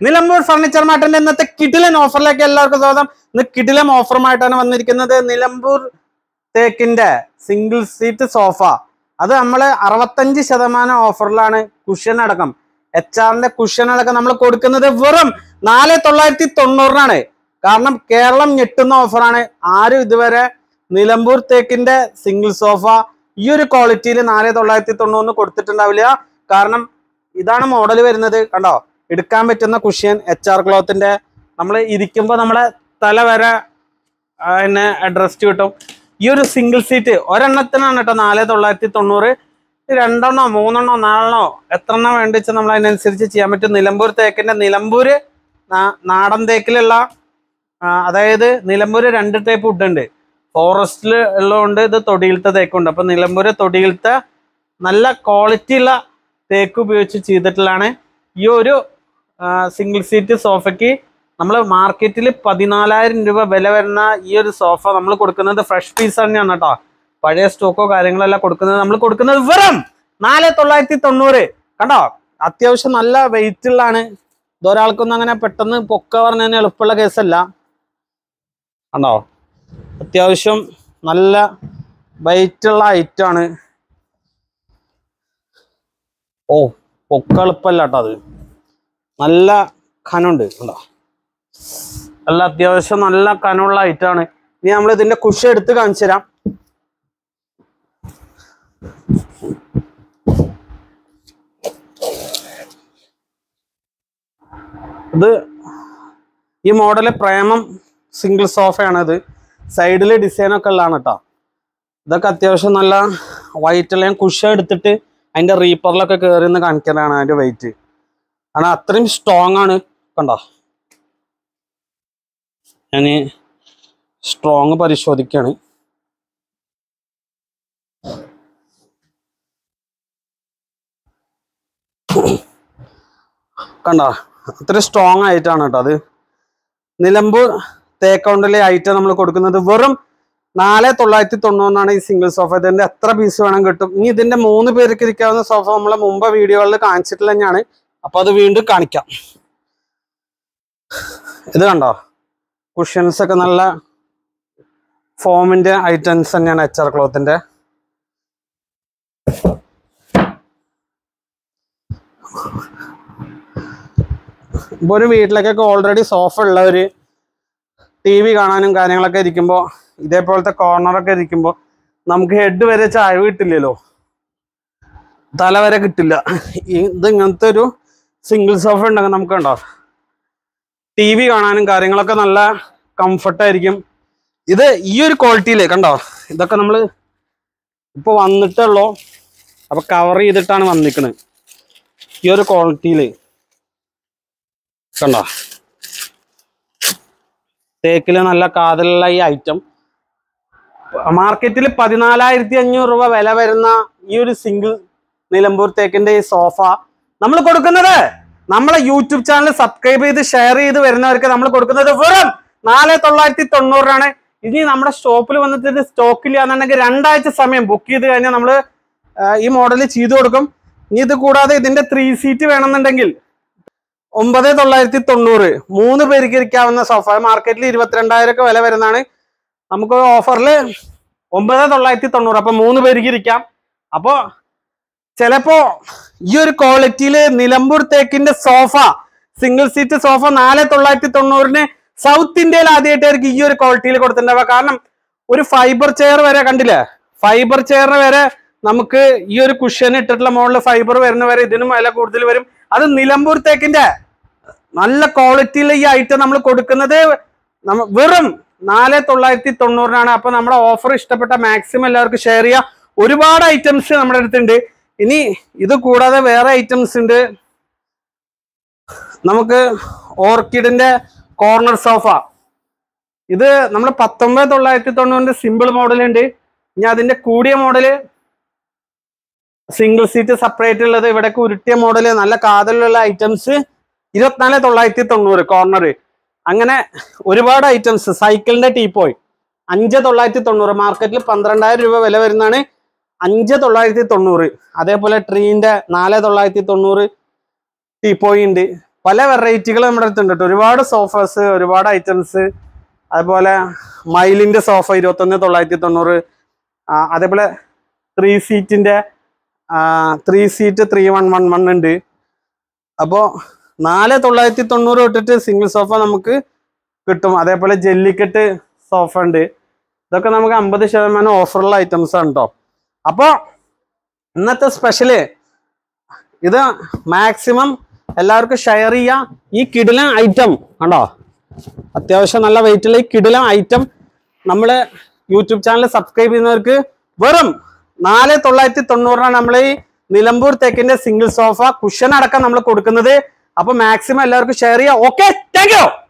Nilambur furniture മാർട്ടിന്റെ ഇന്നത്തെ കിടിലൻ ഓഫറിലേക്ക് എല്ലാവർക്കും സ്വാഗതം ഇന്ന് കിടിലം ഓഫറുമായിട്ടാണ് വന്നിരിക്കുന്നത് നിലമ്പൂർ തേക്കിന്റെ സിംഗിൾ സീറ്റ് സോഫ അത് നമ്മൾ അറുപത്തഞ്ച് ശതമാനം ഓഫറിലാണ് കുഷൻ അടക്കം എച്ച് ആറിന്റെ കുഷൻ അടക്കം നമ്മൾ കൊടുക്കുന്നത് വെറും നാല് തൊള്ളായിരത്തി തൊണ്ണൂറിനാണ് കാരണം കേരളം ഞെട്ടുന്ന ഓഫറാണ് ആരും ഇതുവരെ നിലമ്പൂർ തേക്കിന്റെ സിംഗിൾ സോഫ ഈ ഒരു ക്വാളിറ്റിയിൽ നാല് തൊള്ളായിരത്തി തൊണ്ണൂറിന് കൊടുത്തിട്ടുണ്ടാവില്ല കാരണം ഇതാണ് മോഡൽ വരുന്നത് കണ്ടോ എടുക്കാൻ പറ്റുന്ന കുഷ്യൻ എച്ച് ആർ ക്ലോത്തിന്റെ നമ്മൾ ഇരിക്കുമ്പോൾ നമ്മളെ തല വരെ ആ, പിന്നെ അഡ്രസ്റ്റ് കിട്ടും ഈ ഒരു സിംഗിൾ സീറ്റ് ഒരെണ്ണത്തിനാണ് കേട്ടോ നാല് തൊള്ളായിരത്തി തൊണ്ണൂറ് ഇത് രണ്ടെണ്ണോ മൂന്നെണ്ണോ നാലെണ്ണോ എത്ര എണ്ണം വേണ്ടി വെച്ചാൽ നമ്മൾ അതിനനുസരിച്ച് ചെയ്യാൻ പറ്റും നിലമ്പൂർ തേക്കിന്റെ നിലമ്പൂര് നാ- നാടൻ തേക്കിലുള്ള ആ, അതായത് നിലമ്പൂര് രണ്ട് ടൈപ്പ് വുഡ് ഉണ്ട് ഫോറസ്റ്റിൽ ഉള്ളതുകൊണ്ട് ഇത് തൊടിയിലത്തെ തേക്കുണ്ട് അപ്പൊ നിലമ്പൂര് തൊടിയിലത്തെ നല്ല ക്വാളിറ്റി ഉള്ള തേക്ക് ഉപയോഗിച്ച് ചെയ്തിട്ടുള്ളതാണ് ഈ ഒരു സിംഗിൾ സീറ്റ് സോഫയ്ക്ക് നമ്മൾ മാർക്കറ്റിൽ പതിനാലായിരം രൂപ വില വരുന്ന ഈ ഒരു സോഫ നമ്മൾ കൊടുക്കുന്നത് ഫ്രഷ് പീസ് തന്നെയാണ് കേട്ടോ പഴയ സ്റ്റോക്കോ കാര്യങ്ങളെല്ലാം കൊടുക്കുന്നത് നമ്മൾ കൊടുക്കുന്നത് വെറും നാല് തൊള്ളായിരത്തി തൊണ്ണൂറ് കണ്ടോ അത്യാവശ്യം നല്ല വെയിറ്റ് ഉള്ളതാണ് ഇതൊരാൾക്കൊന്നും അങ്ങനെ പെട്ടെന്ന് പൊക്ക പറഞ്ഞതിന് എളുപ്പമുള്ള കേസല്ല കണ്ടോ അത്യാവശ്യം നല്ല വെയിറ്റ് ഉള്ള ഐറ്റം ആണ് ഓ പൊക്ക എളുപ്പമല്ല കേട്ടോ അത് നല്ല കനുണ്ട് കണ്ടോ നല്ല അത്യാവശ്യം നല്ല കനമുള്ള ഐറ്റാണ് ഇനി നമ്മൾ ഇതിന്റെ കുഷ എടുത്ത് കാണിച്ചു തരാം ഇത് ഈ മോഡല് പ്രേമം സിംഗിൾ സോഫയാണ് ഇത് സൈഡിൽ ഡിസൈൻ ഒക്കെ ഉള്ളതാണ് കേട്ടോ ഇതൊക്കെ അത്യാവശ്യം നല്ല വൈറ്റ് ഞാൻ കുഷ എടുത്തിട്ട് അതിന്റെ റീപ്പറിലൊക്കെ കയറി നിന്ന് കാണിക്കാനാണ് അതിന്റെ വെയിറ്റ് കാരണം അത്രയും സ്ട്രോങ് ആണ് കണ്ടോ ഞാൻ സ്ട്രോങ് പരിശോധിക്കാണ് കണ്ടോ അത്രയും സ്ട്രോങ് ആയിട്ടാണ് കേട്ടോ അത് നിലമ്പൂർ തേക്കൗണ്ടിലെ ഐറ്റം നമ്മൾ കൊടുക്കുന്നത് വെറും നാല് തൊള്ളായിരത്തി തൊണ്ണൂറിനാണ് ഈ സിംഗിൾ സോഫ ഇതിന്റെ എത്ര പീസ് വേണം കിട്ടും ഇനി ഇതിന്റെ മൂന്ന് പേർക്ക് ഇരിക്കാവുന്ന സോഫ നമ്മളെ മുമ്പ് വീഡിയോകളിൽ കാണിച്ചിട്ടില്ല തന്നെയാണ് അപ്പൊ അത് വീണ്ടും കാണിക്കാം ഇത് കണ്ടോ കുഷ്യൻസ് ഒക്കെ നല്ല ഫോമിന്റെ ഐറ്റംസ് തന്നെയാണ് എച്ച് ആർ ക്ലോത്തിന്റെ ഇപ്പൊ ഒരു വീട്ടിലേക്കൊക്കെ ഓൾറെഡി സോഫ ഉള്ളവര് ടി വി കാണാനും കാര്യങ്ങളൊക്കെ ഇരിക്കുമ്പോൾ ഇതേപോലത്തെ കോർണറൊക്കെ ഇരിക്കുമ്പോൾ നമുക്ക് ഹെഡ് വരെ ചായ കിട്ടില്ലല്ലോ തല വരെ കിട്ടില്ല ഈ- ഇത് ഇങ്ങനത്തെ ഒരു സിംഗിൾ സോഫ ഉണ്ടെങ്കിൽ നമുക്ക് കണ്ടോ ടി വി കാണാനും കാര്യങ്ങളൊക്കെ നല്ല കംഫർട്ടായിരിക്കും ഇത് ഈ ഒരു ക്വാളിറ്റിയില് കണ്ടോ ഇതൊക്കെ നമ്മൾ ഇപ്പൊ വന്നിട്ടുള്ളൂ അപ്പൊ കവർ ചെയ്തിട്ടാണ് വന്നിക്കണത് ഈ ഒരു ക്വാളിറ്റിയില് കണ്ടോ തേക്കില് നല്ല കാതലുള്ള ഈ ഐറ്റം മാർക്കറ്റിൽ പതിനാലായിരത്തി അഞ്ഞൂറ് രൂപ വില വരുന്ന ഈ ഒരു സിംഗിൾ നിലമ്പൂർ തേക്കിന്റെ ഈ സോഫ നമ്മൾ കൊടുക്കുന്നത് നമ്മളെ യൂട്യൂബ് ചാനൽ സബ്സ്ക്രൈബ് ചെയ്ത് ഷെയർ ചെയ്ത് വരുന്നവർക്ക് നമ്മൾ കൊടുക്കുന്നത് വെറും നാല് തൊള്ളായിരത്തി തൊണ്ണൂറിനാണ് ഇനി നമ്മുടെ ഷോപ്പിൽ വന്നിട്ട് ഇത് സ്റ്റോക്കില്ല എന്നുണ്ടെങ്കിൽ രണ്ടാഴ്ച സമയം ബുക്ക് ചെയ്ത് കഴിഞ്ഞാൽ നമ്മൾ ഈ മോഡൽ ചെയ്തു കൊടുക്കും ഇനി ഇത് കൂടാതെ ഇതിന്റെ ത്രീ സീറ്റ് വേണമെന്നുണ്ടെങ്കിൽ ഒമ്പത് തൊള്ളായിരത്തി തൊണ്ണൂറ് മൂന്ന് പേർക്ക് ഇരിക്കാവുന്ന സോഫ മാർക്കറ്റിൽ ഇരുപത്തിരണ്ടായിരം ഒക്കെ വില വരുന്നതാണ് നമുക്ക് ഓഫറിൽ ഒമ്പത് തൊള്ളായിരത്തി തൊണ്ണൂറ് അപ്പൊ മൂന്ന് പേർക്ക് ഇരിക്കാം അപ്പോ ചിലപ്പോ ഈ ഒരു ക്വാളിറ്റിയിൽ നിലമ്പൂർ തേക്കിന്റെ സോഫ സിംഗിൾ സീറ്റ് സോഫ നാല് തൊള്ളായിരത്തി തൊണ്ണൂറിന് സൗത്ത് ഇന്ത്യയിൽ ആദ്യമായിട്ടായിരിക്കും ഈ ഒരു ക്വാളിറ്റിയിൽ കൊടുത്തിട്ടുണ്ടാവുക കാരണം ഒരു ഫൈബർ ചെയർ വരെ കണ്ടില്ലേ ഫൈബർ ചെയറിന് വരെ നമുക്ക് ഈ ഒരു കുഷ്യൻ ഇട്ടിട്ടുള്ള മുകളിൽ ഫൈബർ വരുന്ന വരെ ഇതിനും വില കൂടുതൽ വരും അത് നിലമ്പൂർ തേക്കിന്റെ നല്ല ക്വാളിറ്റിയിലെ ഈ ഐറ്റം നമ്മൾ കൊടുക്കുന്നത് നമ്മ വെറും നാല് തൊള്ളായിരത്തി തൊണ്ണൂറിനാണ് അപ്പൊ നമ്മുടെ ഓഫർ ഇഷ്ടപ്പെട്ട മാക്സിമം എല്ലാവർക്കും ഷെയർ ചെയ്യാം ഒരുപാട് ഐറ്റംസ് നമ്മുടെ അടുത്തുണ്ട് ഇനി ഇത് കൂടാതെ വേറെ ഐറ്റംസ് ഉണ്ട് നമുക്ക് ഓർക്കിഡിന്റെ കോർണർ സോഫ ഇത് നമ്മൾ പത്തൊമ്പത് തൊള്ളായിരത്തി തൊണ്ണൂറിന്റെ സിമ്പിൾ മോഡൽ ഉണ്ട് ഇനി അതിന്റെ കൂടിയ മോഡല് സിംഗിൾ സീറ്റ് സെപ്പറേറ്റ് ഉള്ളത് ഇവിടെ ഉരുട്ടിയ മോഡല് നല്ല കാതലുള്ള ഐറ്റംസ് ഇരുപത്തിനാല് തൊള്ളായിരത്തി തൊണ്ണൂറ് കോർണർ അങ്ങനെ ഒരുപാട് ഐറ്റംസ് സൈക്കിളിന്റെ ടീപ്പോയ് അഞ്ച് തൊള്ളായിരത്തി തൊണ്ണൂറ് മാർക്കറ്റിൽ പന്ത്രണ്ടായിരം രൂപ വില വരുന്നതാണ് അഞ്ച് തൊള്ളായിരത്തി തൊണ്ണൂറ് അതേപോലെ ട്രീന്റെ നാല് തൊള്ളായിരത്തി തൊണ്ണൂറ് ടീപ്പോയി ഉണ്ട് പല വെറൈറ്റികൾ നമ്മുടെ അടുത്തുണ്ട് കേട്ടോ ഒരുപാട് സോഫാസ് ഒരുപാട് ഐറ്റംസ് അതുപോലെ മൈലിന്റെ സോഫ ഇരുപത്തൊന്ന് തൊള്ളായിരത്തി തൊണ്ണൂറ് ആ, അതേപോലെ ത്രീ സീറ്റിന്റെ three seat three one one one ഉണ്ട് അപ്പോൾ നാല് തൊള്ളായിരത്തി തൊണ്ണൂറ് തൊട്ടിട്ട് സിംഗിൾ സോഫ നമുക്ക് കിട്ടും അതേപോലെ ജെല്ലിക്കെട്ട് സോഫ ഉണ്ട് ഇതൊക്കെ നമുക്ക് അമ്പത് ശതമാനം ഓഫറുള്ള ഐറ്റംസ് ആണ് കേട്ടോ അപ്പോൾ ഇന്നത്തെ സ്പെഷ്യല് ഇത് മാക്സിമം എല്ലാവർക്കും ഷെയർ ചെയ്യാം ഈ കിടിലൻ ഐറ്റം കണ്ടോ അത്യാവശ്യം നല്ല വെയിറ്റുള്ള ഈ കിടിലൻ ഐറ്റം നമ്മൾ യൂട്യൂബ് ചാനൽ സബ്സ്ക്രൈബ് ചെയ്യുന്നവർക്ക് വെറും നാല് തൊള്ളായിരത്തി തൊണ്ണൂറിനാണ് നമ്മൾ ഈ നിലമ്പൂർ തേക്കിന്റെ സിംഗിൾ സോഫ കുഷൻ അടക്കം നമ്മൾ കൊടുക്കുന്നത് അപ്പൊ മാക്സിമം എല്ലാവർക്കും ഷെയർ ചെയ്യാം ഓക്കെ താങ്ക് യു